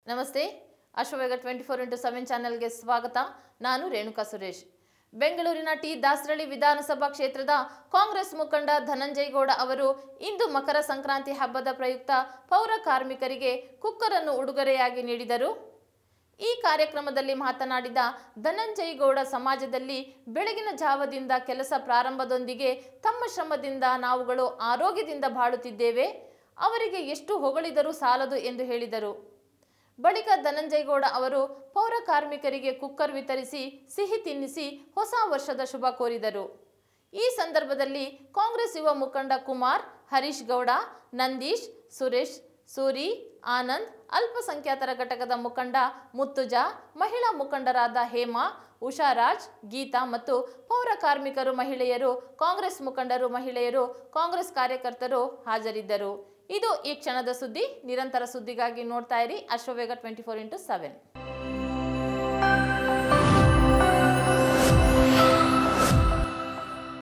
ನಮಸ್ತೆ Ashwavega twenty four into seven ಚಾನೆಲ್ಗೆ ಸ್ವಾಗತ ನಾನು ರೇಣುಕಾ ಸುರೇಶ್ ಬೆಂಗಳೂರಿನ ಟಿ ದಾಸರಳ್ಳಿ ವಿಧಾನಸಭಾ ಕ್ಷೇತ್ರದ ಕಾಂಗ್ರೆಸ್ ಮುಖಂಡ ಧನಂಜಯ ಗೌಡ ಅವರು ಇಂದು ಮಕರ ಸಂಕ್ರಾಂತಿ ಹಬ್ಬದ ಪ್ರಯುಕ್ತ ಪೌರ ಕಾರ್ಮಿಕರಿಗೆ ಕುಕ್ಕರ್ ಅನ್ನು ಉಡುಗೊರೆಯಾಗಿ ನೀಡಿದರು ಈ ಕಾರ್ಯಕ್ರಮದಲ್ಲಿ ಮಾತನಾಡಿದ ಧನಂಜಯ ಗೌಡ ಸಮಾಜದಲ್ಲಿ ಬೆಳಗಿನ ಜಾವದಿಂದ ಕೆಲಸ ಪ್ರಾರಂಭದೊಂದಿಗೆ ತಮ್ಮ ಶ್ರಮದಿಂದ ನಾವುಗಳು ಆರೋಗ್ಯದಿಂದ ಬಾಳುತ್ತಿದ್ದೇವೆ ಅವರಿಗೆ ಎಷ್ಟು ಹೊಗಳಿದರೂ ಸಾಲದು ಎಂದು ಹೇಳಿದರು ಬಳಿಕ ಧನಂಜಯಗೌಡ ಅವರು ಪೌರ ಕಾರ್ಮಿಕರಿಗೆ ಕುಕ್ಕರ್ ವಿತರಿಸಿ ಸಿಹಿ ತಿನ್ನಿಸಿ ಹೊಸ ವರ್ಷದ ಶುಭ ಕೋರಿದರು ಈ ಸಂದರ್ಭದಲ್ಲಿ ಕಾಂಗ್ರೆಸ್ ಯುವ ಮುಖಂಡ ಕುಮಾರ್ ಹರೀಶ್ ಗೌಡ ನಂದೀಶ್ ಸುರೇಶ್ ಸೂರಿ ಆನಂದ್ ಅಲ್ಪಸಂಖ್ಯಾತರ ಘಟಕದ ಮುಖಂಡ ಮುತ್ತುಜಾ ಮಹಿಳಾ ಮುಖಂಡರಾದ ಹೇಮಾ ಉಷಾರಾಜ್ ಗೀತಾ ಮತ್ತು ಪೌರ ಕಾರ್ಮಿಕರು ಮಹಿಳೆಯರು ಕಾಂಗ್ರೆಸ್ ಮುಖಂಡರು ಮಹಿಳೆಯರು ಕಾಂಗ್ರೆಸ್ ಕಾರ್ಯಕರ್ತರು ಹಾಜರಿದ್ದರು ಇದು ಈ ಕ್ಷಣದ ಸುದ್ದಿ ನಿರಂತರ ಸುದ್ದಿಗಾಗಿ ನೋಡ್ತಾ ಇರಿ Ashwavega twenty four into seven